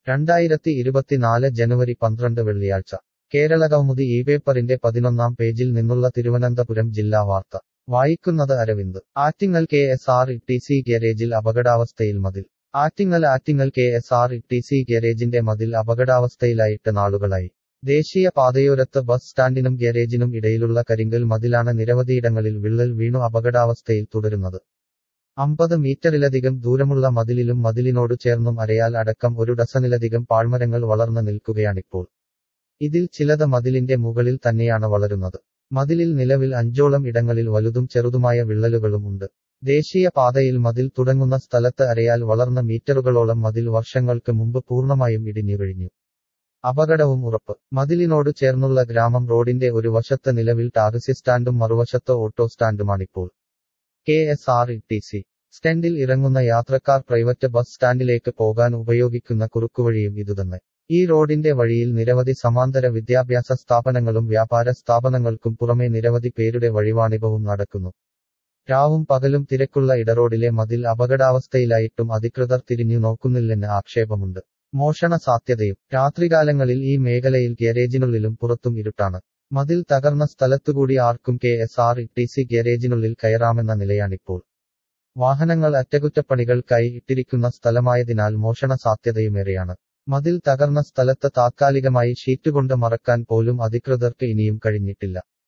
രണ്ടായിരത്തി ഇരുപത്തിനാല് ജനുവരി പന്ത്രണ്ട് വെള്ളിയാഴ്ച കേരളകൗമുദി ഈ പേപ്പറിന്റെ പതിനൊന്നാം പേജിൽ നിന്നുള്ള തിരുവനന്തപുരം ജില്ലാ വാർത്ത വായിക്കുന്നത് Aravind Attingal K S R T C ഗാരേജിൽ അപകടാവസ്ഥയിൽ മതിൽ Attingal Attingal K S R T C ഗാരേജിന്റെ മതിൽ അപകടാവസ്ഥയിലായിട്ട് നാളുകളായി ദേശീയ പാതയോരത്ത് ബസ് സ്റ്റാൻഡിനും ഗാരേജിനും ഇടയിലുള്ള കരിങ്കൽ മതിലാണ് നിരവധിയിടങ്ങളിൽ വിള്ളൽ വീണു അപകടാവസ്ഥയിൽ തുടരുന്നത് അമ്പത് മീറ്ററിലധികം ദൂരമുള്ള മതിലിലും മതിലിനോട് ചേർന്നും അരയാൽ അടക്കം ഒരു ഡസനിലധികം പാഴ്മരങ്ങൾ വളർന്നു നിൽക്കുകയാണിപ്പോൾ ഇതിൽ ചിലത് മതിലിന്റെ മുകളിൽ തന്നെയാണ് വളരുന്നത് മതിലിൽ നിലവിൽ അഞ്ചോളം ഇടങ്ങളിൽ വലുതും ചെറുതുമായ വിള്ളലുകളും ഉണ്ട് ദേശീയ പാതയിൽ മതിൽ തുടങ്ങുന്ന സ്ഥലത്ത് അരയാൽ വളർന്ന മീറ്ററുകളോളം മതിൽ വർഷങ്ങൾക്ക് മുമ്പ് പൂർണ്ണമായും ഇടിഞ്ഞു കഴിഞ്ഞു അപകടവും ഉറപ്പ് മതിലിനോട് ചേർന്നുള്ള ഗ്രാമം റോഡിന്റെ ഒരു വശത്ത് നിലവിൽ ടാക്സി സ്റ്റാൻഡും മറുവശത്ത് ഓട്ടോ സ്റ്റാൻഡുമാണിപ്പോൾ K S R T C സ്റ്റാൻഡിൽ ഇറങ്ങുന്ന യാത്രക്കാർ പ്രൈവറ്റ് ബസ് സ്റ്റാൻഡിലേക്ക് പോകാൻ ഉപയോഗിക്കുന്ന കുറുക്കുവഴിയും ഇതുതന്നെ ഈ റോഡിന്റെ വഴിയിൽ നിരവധി സമാന്തര വിദ്യാഭ്യാസ സ്ഥാപനങ്ങളും വ്യാപാര സ്ഥാപനങ്ങൾക്കും പുറമെ നിരവധി പേരുടെ വഴിവാണിഭവും നടക്കുന്നു രാവും പകലും തിരക്കുള്ള ഇടറോഡിലെ മതിൽ അപകടാവസ്ഥയിലായിട്ടും അധികൃതർ തിരിഞ്ഞു നോക്കുന്നില്ലെന്ന് ആക്ഷേപമുണ്ട് മോഷണ സാധ്യതയും രാത്രികാലങ്ങളിൽ ഈ മേഖലയിൽ ഗാരേജിനുള്ളിലും പുറത്തും ഇരുട്ടാണ് മതിൽ തകർന്ന സ്ഥലത്തുകൂടി ആർക്കും K S R T C ഗാരേജിനുള്ളിൽ കയറാമെന്ന നിലയാണിപ്പോൾ വാഹനങ്ങൾ അറ്റകുറ്റപ്പണികൾക്കായി ഇട്ടിരിക്കുന്ന സ്ഥലമായതിനാൽ മോഷണ സാധ്യതയുമേറെയാണ് മതിൽ തകർന്ന സ്ഥലത്ത് താത്കാലികമായി ഷീറ്റുകൊണ്ട് മറക്കാൻ പോലും അധികൃതർക്ക് ഇനിയും കഴിഞ്ഞിട്ടില്ല